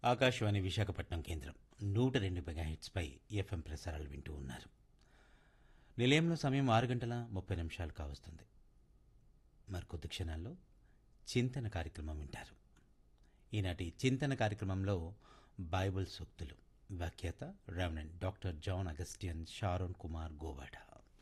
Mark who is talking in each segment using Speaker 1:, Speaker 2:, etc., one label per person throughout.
Speaker 1: ఆకాశవాణి విశాఖపట్నం కేంద్రం నూట రెండు మెగాహిట్స్పై ఎఫ్ఎం ప్రసారాలు వింటూ ఉన్నారు నిలయంలో సమయం ఆరు గంటల ముప్పై నిమిషాలు కావస్తుంది మరికొద్ది క్షణాల్లో చింతన కార్యక్రమం వింటారు ఈనాటి చింతన కార్యక్రమంలో బైబిల్ సూక్తులు వ్యాఖ్యాత రెవరెండ్ డాక్టర్ జాన్ అగస్టియన్ షారోన్ కుమార్ గోవాడ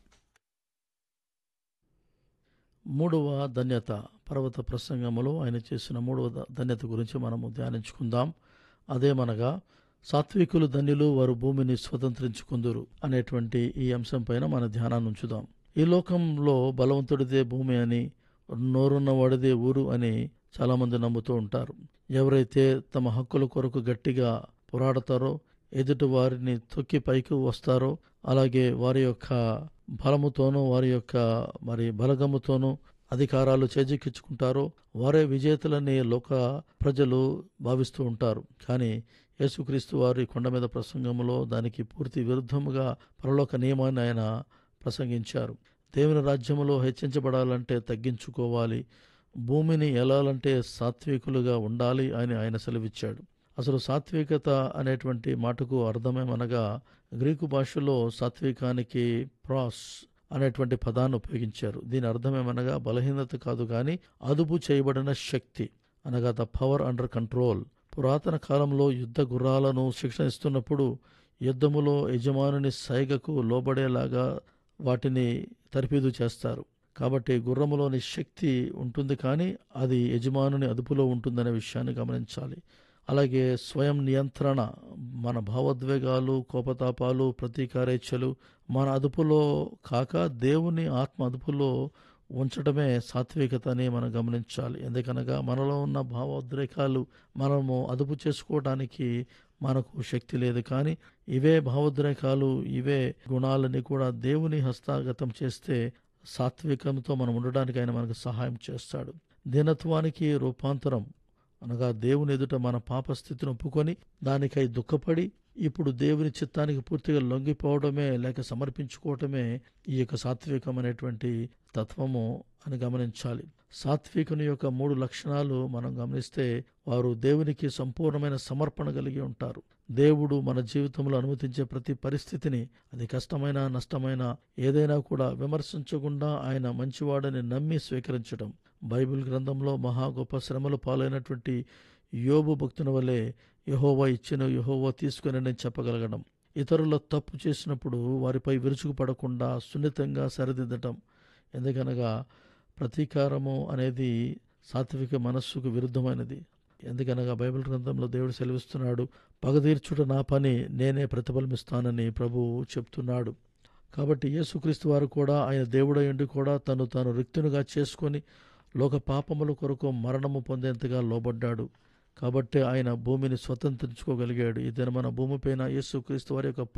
Speaker 2: మూడవ ధన్యత పర్వత ప్రసంగములో ఆయన చేసిన మూడవ ధ- ధన్యత గురించి మనము ధ్యానించుకుందాం అదేమనగా సాత్వికులు ధన్యులు వారు భూమిని స్వతంత్రించుకుందురు అనేటువంటి ఈ అంశం పైన మన ధ్యానాన్ని ఉంచుదాం ఈ లోకంలో బలవంతుడిదే భూమి అని నోరున్నవాడిదే ఊరు అని చాలామంది నమ్ముతూ ఉంటారు ఎవరైతే తమ హక్కుల కొరకు గట్టిగా పోరాడతారో ఎదుటి వారిని తొక్కి పైకి వస్తారో అలాగే వారి యొక్క బలముతోనూ వారి యొక్క మరి బలగముతోనూ అధికారాలు చేజిక్కించుకుంటారో వారే విజేతలని లోక ప్రజలు భావిస్తూ ఉంటారు కానీ యేసుక్రీస్తు వారి కొండ మీద ప్రసంగంలో దానికి పూర్తి విరుద్ధముగా పరలోక నియమాన్ని ఆయన ప్రసంగించారు దేవుని రాజ్యములో హెచ్చించబడాలంటే తగ్గించుకోవాలి భూమిని ఎలాలంటే సాత్వికులుగా ఉండాలి అని ఆయన సెలవిచ్చాడు అసలు సాత్వికత అనేటువంటి మాటకు అర్థమేమనగా గ్రీకు భాషలో సాత్వికానికి ప్రాస్ అనేటువంటి పదాన్ని ఉపయోగించారు దీని అర్థమేమనగా బలహీనత కాదు కానీ అదుపు చేయబడిన శక్తి అనగా ద పవర్ అండర్ కంట్రోల్ పురాతన కాలంలో యుద్ధ గుర్రాలను శిక్షణ ఇస్తున్నప్పుడు యుద్ధములో యజమానుని సైగకు లోబడేలాగా వాటిని తర్ఫీదు చేస్తారు కాబట్టి గుర్రములోని శక్తి ఉంటుంది కానీ అది యజమానుని అదుపులో ఉంటుందనే విషయాన్ని గమనించాలి అలాగే స్వయం నియంత్రణ మన భావోద్వేగాలు కోపతాపాలు ప్రతీకారేచ్ఛలు మన అదుపులో కాక దేవుని ఆత్మ అదుపులో ఉంచడమే సాత్వికత అని మనం గమనించాలి ఎందుకనగా మనలో ఉన్న భావోద్రేకాలు మనము అదుపు చేసుకోవడానికి మనకు శక్తి లేదు కానీ ఇవే భావోద్రేకాలు ఇవే గుణాలని కూడా దేవుని హస్తగతం చేస్తే సాత్వికంతో మనం ఉండడానికి ఆయన మనకు సహాయం చేస్తాడు దీనత్వానికి రూపాంతరం అనగా దేవుని ఎదుట మన పాప స్థితిని ఒప్పుకొని దానికై దుఃఖపడి ఇప్పుడు దేవుని చిత్తానికి పూర్తిగా లొంగిపోవడమే లేక సమర్పించుకోవటమే ఈ యొక్క సాత్వికం అనేటువంటి తత్వము అని గమనించాలి సాత్వికుని యొక్క మూడు లక్షణాలు మనం గమనిస్తే వారు దేవునికి సంపూర్ణమైన సమర్పణ కలిగి ఉంటారు దేవుడు మన జీవితంలో అనుమతించే ప్రతి పరిస్థితిని అది కష్టమైన నష్టమైన ఏదైనా కూడా విమర్శించకుండా ఆయన మంచివాడని నమ్మి స్వీకరించడం బైబిల్ గ్రంథంలో మహా గొప్ప శ్రమలు పాలైనటువంటి యోబు భక్తుని వలె యహోవా ఇచ్చిన యహోవా తీసుకుని నేను చెప్పగలగడం ఇతరుల తప్పు చేసినప్పుడు వారిపై విరుచుకుపడకుండా సున్నితంగా సరిదిద్దటం ఎందుకనగా ప్రతీకారము అనేది సాత్విక మనస్సుకు విరుద్ధమైనది ఎందుకనగా బైబిల్ గ్రంథంలో దేవుడు సెలవిస్తున్నాడు పగదీర్చుట నా పని నేనే ప్రతిఫలమిస్తానని ప్రభువు చెప్తున్నాడు కాబట్టి యేసుక్రీస్తు వారు కూడా ఆయన దేవుడయుండి కూడా తను తాను రిక్తునిగా చేసుకొని లోక పాపముల కొరకు మరణము పొందేంతగా లోబడ్డాడు కాబట్టి ఆయన భూమిని స్వతంత్రించుకోగలిగాడు ఈ దినమన భూమిపైన యేసుక్రీస్తు వారి యొక్క